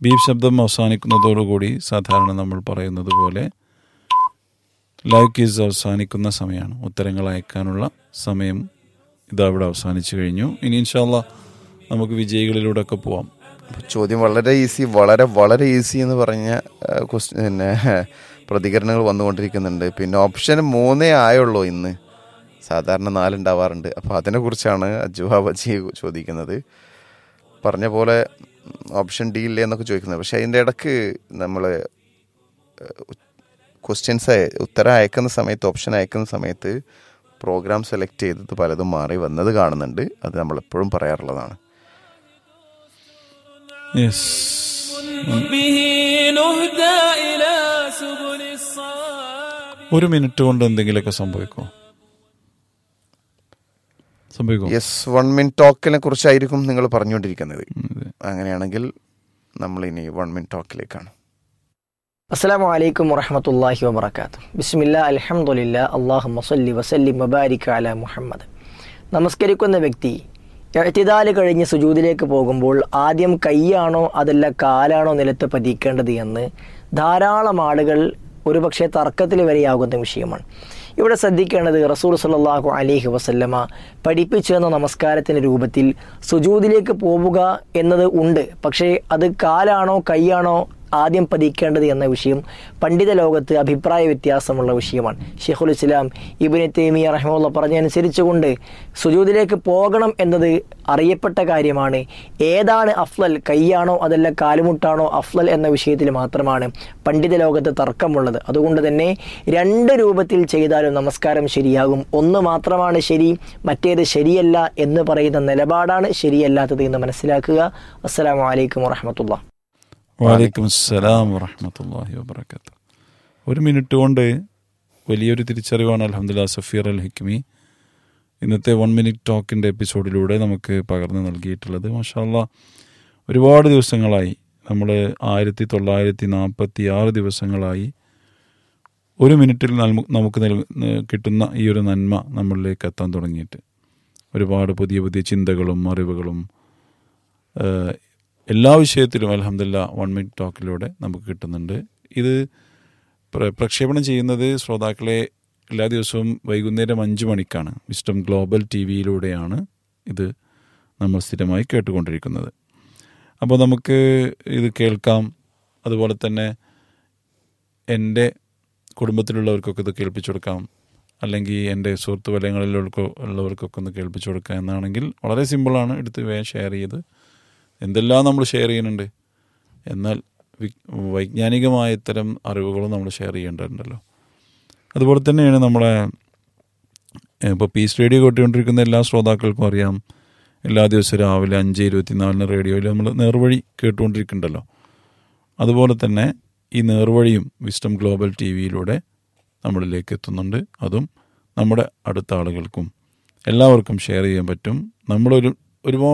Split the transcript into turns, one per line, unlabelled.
beep ശബ്ദം അവസാനിക്കുന്നതോടുകൂടി സാധാരണ നമ്മൾ പറയുന്നത് പോലെ ലൈവ് ക്യൂസ് അവസാനിക്കുന്ന സമയമാണ് ഉത്തരങ്ങൾ അയക്കാനുള്ള സമയം ഇതാ ഇവിടെ അവസാനിച്ചു കഴിഞ്ഞു ഇനി ഇൻഷാല്ല നമുക്ക് വിജയികളിലൂടെ ഒക്കെ പോവാം
ചോദ്യം വളരെ ഈസി വളരെ വളരെ ഈസി എന്ന് പറഞ്ഞ ആ, ക്വസ്റ്റ്യൻ പിന്നെ പ്രതികരണങ്ങൾ വന്നുകൊണ്ടിരിക്കുന്നുണ്ട് പിന്നെ ഓപ്ഷൻ മൂന്നേ ആയുള്ളൂ ഇന്ന് സാധാരണ നാലുണ്ടാവാറുണ്ട് അപ്പോൾ അതിനെക്കുറിച്ചാണ് അജുഹ ബജി ചോദിക്കുന്നത് പറഞ്ഞ പോലെ ഓപ്ഷൻ ഡി ഇല്ലേ എന്നൊക്കെ ചോദിക്കുന്നത് പക്ഷേ അതിൻ്റെ ഇടക്ക് നമ്മൾ ക്വസ്റ്റ്യൻസ് ഉത്തരം അയക്കുന്ന സമയത്ത് ഓപ്ഷൻ അയക്കുന്ന സമയത്ത് പ്രോഗ്രാം സെലക്ട് ചെയ്തത് പലതും മാറി വന്നത് കാണുന്നുണ്ട് അത് നമ്മളെപ്പോഴും പറയാറുള്ളതാണ്
യെസ്
به نهدى إلى سبل الصواب
ഒരു മിനിറ്റ് കൊണ്ട് എന്തെങ്കിലുമൊക്കെ സംഭവിക്കുമോ സംഭവിക്കും
യെസ് വൺ മിൻ ടോക്കിനെ കുറിച്ചായിരിക്കും നിങ്ങൾ പറഞ്ഞുകൊണ്ടിരിക്കുന്നത് അങ്ങനെയാണെങ്കിൽ നമ്മൾ ഇനി വൺ മിൻ ടോക്കിലേക്കാണ്
അസ്സാം വലൈക്കും വറഹമത്തല്ലാഹി വബർക്കാത്തു ബിസ്മില്ല അലഹമുല്ല അള്ളാഹു മസല്ലി വസല്ലി മബാരിക് അല മുഹമ്മദ് നമസ്കരിക്കുന്ന വ്യക്തി എഴുത്തിദാല് കഴിഞ്ഞ് സുജൂദിലേക്ക് പോകുമ്പോൾ ആദ്യം കൈയാണോ അതല്ല കാലാണോ നിലത്ത് പതിക്കേണ്ടത് എന്ന് ധാരാളം ആളുകൾ ഒരുപക്ഷെ തർക്കത്തിൽ വരെയാകുന്ന വിഷയമാണ് ഇവിടെ ശ്രദ്ധിക്കേണ്ടത് റസൂൽ സല്ലാഹു അലിഹി വസല്ലമ പഠിപ്പിച്ചു തന്ന നമസ്കാരത്തിൻ്റെ രൂപത്തിൽ സുജൂദിലേക്ക് പോവുക എന്നത് ഉണ്ട് പക്ഷേ അത് കാലാണോ കൈയാണോ ആദ്യം പതിക്കേണ്ടത് എന്ന വിഷയം പണ്ഡിത ലോകത്ത് അഭിപ്രായ വ്യത്യാസമുള്ള വിഷയമാണ് ഷെയ്ഖുൽ ഇസ്ലാം ഇബിന് തേമിയ റഹ്മുള്ള പറഞ്ഞനുസരിച്ചുകൊണ്ട് സുജൂദിലേക്ക് പോകണം എന്നത് അറിയപ്പെട്ട കാര്യമാണ് ഏതാണ് അഫ്ലൽ കൈയാണോ അതല്ല കാലുമുട്ടാണോ അഫ്ലൽ എന്ന വിഷയത്തിൽ മാത്രമാണ് പണ്ഡിത ലോകത്ത് തർക്കമുള്ളത് അതുകൊണ്ട് തന്നെ രണ്ട് രൂപത്തിൽ ചെയ്താലും നമസ്കാരം ശരിയാകും ഒന്ന് മാത്രമാണ് ശരി മറ്റേത് ശരിയല്ല എന്ന് പറയുന്ന നിലപാടാണ് ശരിയല്ലാത്തത് എന്ന് മനസ്സിലാക്കുക അസ്സലാമു അലൈക്കും വറഹമത്തുള്ള
വാലൈക്കും അസ്സലാം വറഹമത്തല്ലാഹി വബർക്കാത്തു ഒരു മിനിറ്റ് കൊണ്ട് വലിയൊരു തിരിച്ചറിവാണ് അലഹമുല്ല സഫീർ അൽ ഹിക്മി ഇന്നത്തെ വൺ മിനിറ്റ് ടോക്കിൻ്റെ എപ്പിസോഡിലൂടെ നമുക്ക് പകർന്നു നൽകിയിട്ടുള്ളത് മാഷാല്ല ഒരുപാട് ദിവസങ്ങളായി നമ്മൾ ആയിരത്തി തൊള്ളായിരത്തി നാൽപ്പത്തി ആറ് ദിവസങ്ങളായി ഒരു മിനിറ്റിൽ നൽമു- നമുക്ക് നൽ- കിട്ടുന്ന ഈ ഒരു നന്മ നമ്മളിലേക്ക് എത്താൻ തുടങ്ങിയിട്ട് ഒരുപാട് പുതിയ പുതിയ ചിന്തകളും അറിവുകളും ഏഹ്, എല്ലാ വിഷയത്തിലും അലഹമില്ല വൺ മിനിറ്റ് ടോക്കിലൂടെ നമുക്ക് കിട്ടുന്നുണ്ട് ഇത് പ്ര- പ്രക്ഷേപണം ചെയ്യുന്നത് ശ്രോതാക്കളെ എല്ലാ ദിവസവും വൈകുന്നേരം അഞ്ച് മണിക്കാണ് വിസ്റ്റം ഗ്ലോബൽ ടി വിയിലൂടെയാണ് ഇത് നമ്മൾ സ്ഥിരമായി കേട്ടുകൊണ്ടിരിക്കുന്നത് അപ്പോൾ നമുക്ക് ഇത് കേൾക്കാം അതുപോലെ തന്നെ എൻ്റെ കുടുംബത്തിലുള്ളവർക്കൊക്കെ ഇത് കേൾപ്പിച്ചു കൊടുക്കാം അല്ലെങ്കിൽ എൻ്റെ സുഹൃത്ത് വലയങ്ങളിലുള്ളവർക്കോ ഉള്ളവർക്കൊക്കെ ഒന്ന് കേൾപ്പിച്ചു കൊടുക്കാം എന്നാണെങ്കിൽ വളരെ സിമ്പിളാണ് എടുത്ത് വേഗം ഷെയർ ചെയ്ത് എന്തെല്ലാം നമ്മൾ ഷെയർ ചെയ്യുന്നുണ്ട് എന്നാൽ വി- വൈജ്ഞാനികമായ ഇത്തരം അറിവുകളും നമ്മൾ ഷെയർ ചെയ്യേണ്ടതുണ്ടല്ലോ അതുപോലെ തന്നെയാണ് നമ്മളെ ഇപ്പോൾ പീസ് റേഡിയോ കേട്ടുകൊണ്ടിരിക്കുന്ന എല്ലാ ശ്രോതാക്കൾക്കും അറിയാം എല്ലാ ദിവസവും രാവിലെ അഞ്ച് ഇരുപത്തിനാലിന് റേഡിയോയിൽ നമ്മൾ നേർവഴി കേട്ടുകൊണ്ടിരിക്കുന്നുണ്ടല്ലോ അതുപോലെ തന്നെ ഈ നേർവഴിയും വിസ്റ്റം ഗ്ലോബൽ ടി വിയിലൂടെ നമ്മളിലേക്ക് എത്തുന്നുണ്ട് അതും നമ്മുടെ അടുത്ത ആളുകൾക്കും എല്ലാവർക്കും ഷെയർ ചെയ്യാൻ പറ്റും നമ്മളൊരു ഒരുപാട്